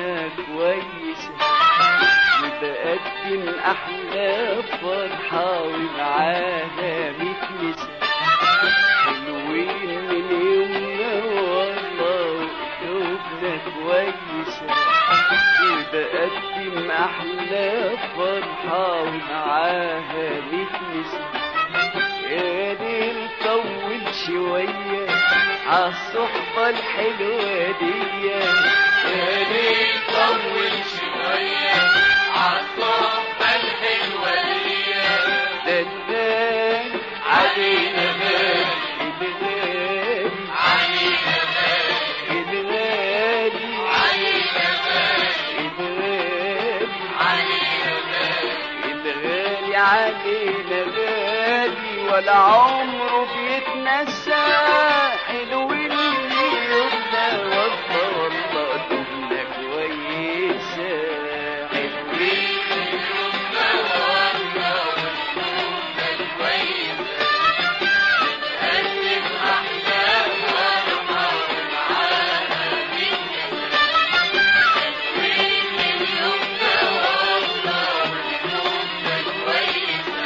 قلوبنا كويسة وبقدم أحلى فرحة ومعاها متنسة حلوين من يومنا والله قلوبنا كويسة وبقدم أحلى فرحة ومعاها متنسة يا ليل طول شوية عالصحبة الحلوة دي يا ليل طول شوية عالصحبة الحلوة دي دلال علينا غالي الغالي علينا غالي الغالي علينا غالي الغالي علينا غالي الغالي علينا غالي ولا عمره بيتنسى حلوين يومنا والله والله قلوبنا كويسة حلوين يومنا والله وقلوبنا كويسة بنقدم أحلى فرحة ومعاها متنسة حلوين يومنا والله وقلوبنا كويسة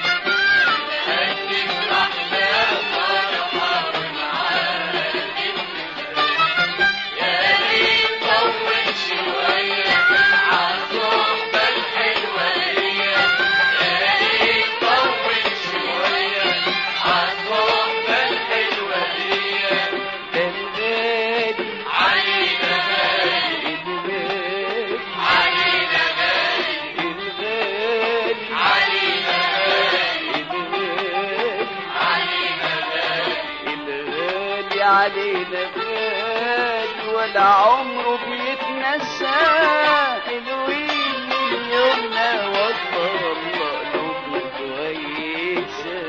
بنقدم أحلى فرحة ومعاها متنسة يا ريت طول شوية عالصحبة الحلوة دي يا ريت طول شوية عالصحبة الحلوة دي الغالي علينا غالي الغالي علينا غالي الغالي علينا غالي الغالي علينا غالي الغالي علينا غالي ولا عمره بيتنسى حلوين من يومنا والله والله قلوبنا كويسة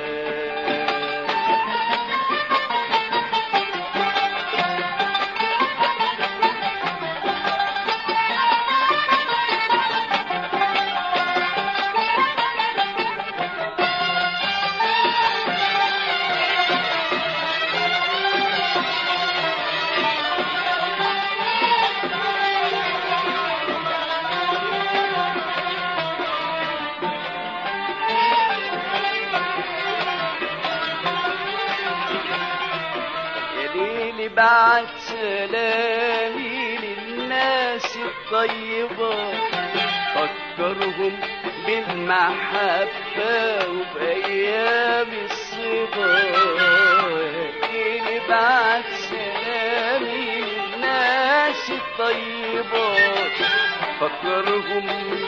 يا ليلي بعت سلامي للناس الطيبة فكرهم بالمحبة وبأيام الصبا يا ليلي بعت سلامي للناس الطيبة فكرهم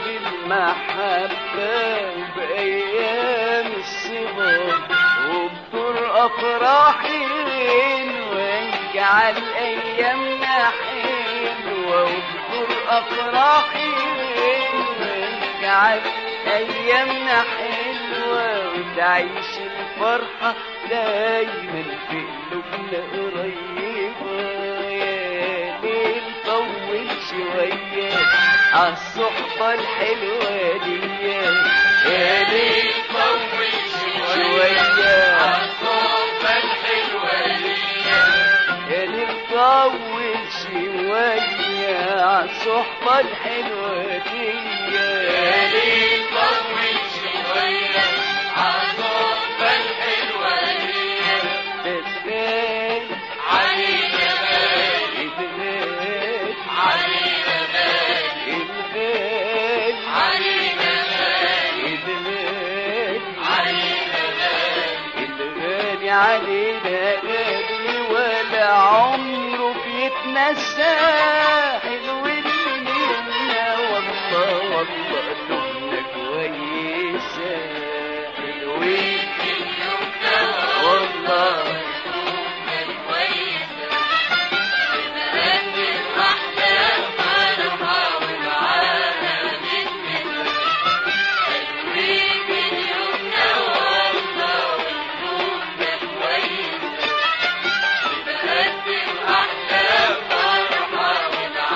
بالمحبة وبأيام الصبا وبطر أفراحي واجعل أيامنا حلوة وبطر أفراحي واجعل أيامنا حلوة وتعيش الفرحة دايما في قلوبنا قريبة يا ليل طول شوية عالصحبة الحلوة دي يا ليل طول شوية شوية عالصحبة الحلوة دي يا ليل طول شوية عالصحبة الحلوة دي يا ليل طول شوية عالصحبة الحلوة دي تتغير علينا غالي تتغير علينا غالي الغالي علينا غالي الغالي علينا غالي الغالي علينا غالي ولا عمره بيتنسى حلوين من يومنا والله والله قلوبنا كويسة حلوين من يومنا والله قلوبنا كويسة بنقدم أحلى فرحة ومعاها متنسة حلوين من يومنا والله قلوبنا كويسة بنقدم أحلى فرحة ومعاها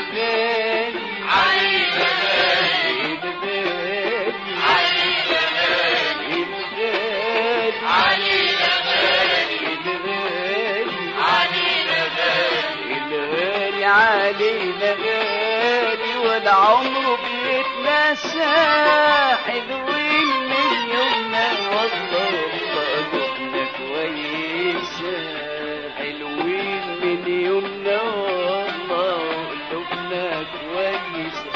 الغالي علينا غالي الغالي علينا غالي الغالي علينا غالي الغالي علينا غالي الغالي علينا غالي ولا عمره بيتنسى حلوين من يومنا والله والله قلوبنا كويسة حلوين من يومنا والله قلوبنا كويسة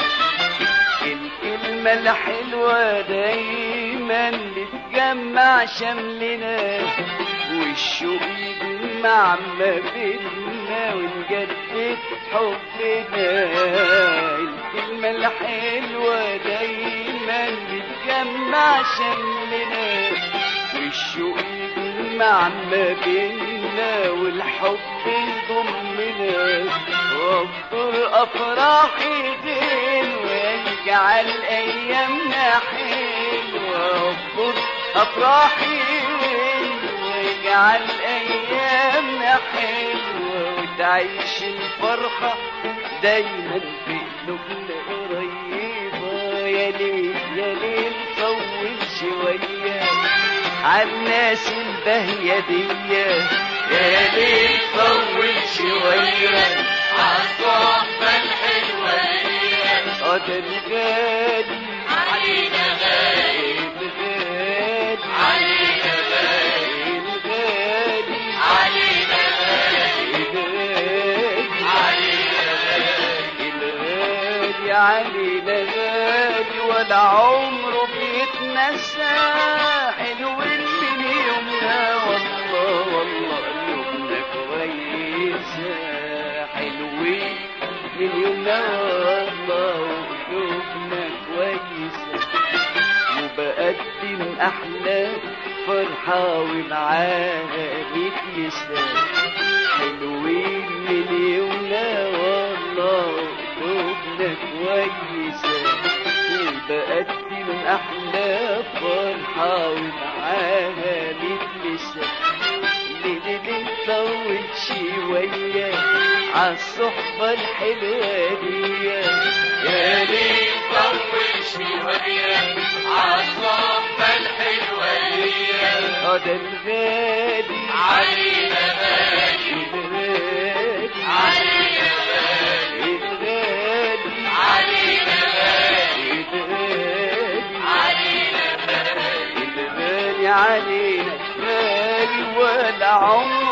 الكلمة الحلوة دايما بتجمع شملنا والشوق يجمع ما بيننا ونجدد حبنا الكلمة الحلوة دايما بتجمع شملنا والشوق يجمع ما بيننا والحب يضمنا وافطر افراحي دين ويجعل ايامنا حلوه وافطر افراحي دين ويجعل ايامنا حلوه وتعيش الفرحه دايما في قلوبنا قريبه يا ليل يا ليل طول شويه عالناس البهية دي يا ليل طول شوية عالصحبة الحلوة دي قدر الغالي علينا غالي الغالي علينا غالي الغالي علينا غالي الغالي علينا غالي الغالي علينا غالي ولا عمره بيتنسى حلوين من يومنا والله والله قلوبنا كويسة حلوين من يومنا والله قلوبنا كويسة وبقدم أحلى فرحة ومعاها ميت لسان حلوين من يومنا والله قلوبنا كويسة وبقدم أحلى فرحة ومعاها متلسة ليلي طول شوية عالصحبة الحلوة دي يا ليل طول شوية عالصحبة الحلوة دي هذا الغالي علينا غالي الغالي علينا غالي الغالي علينا غالي الغالي علينا غالي الغالي علينا غالي ولا عمره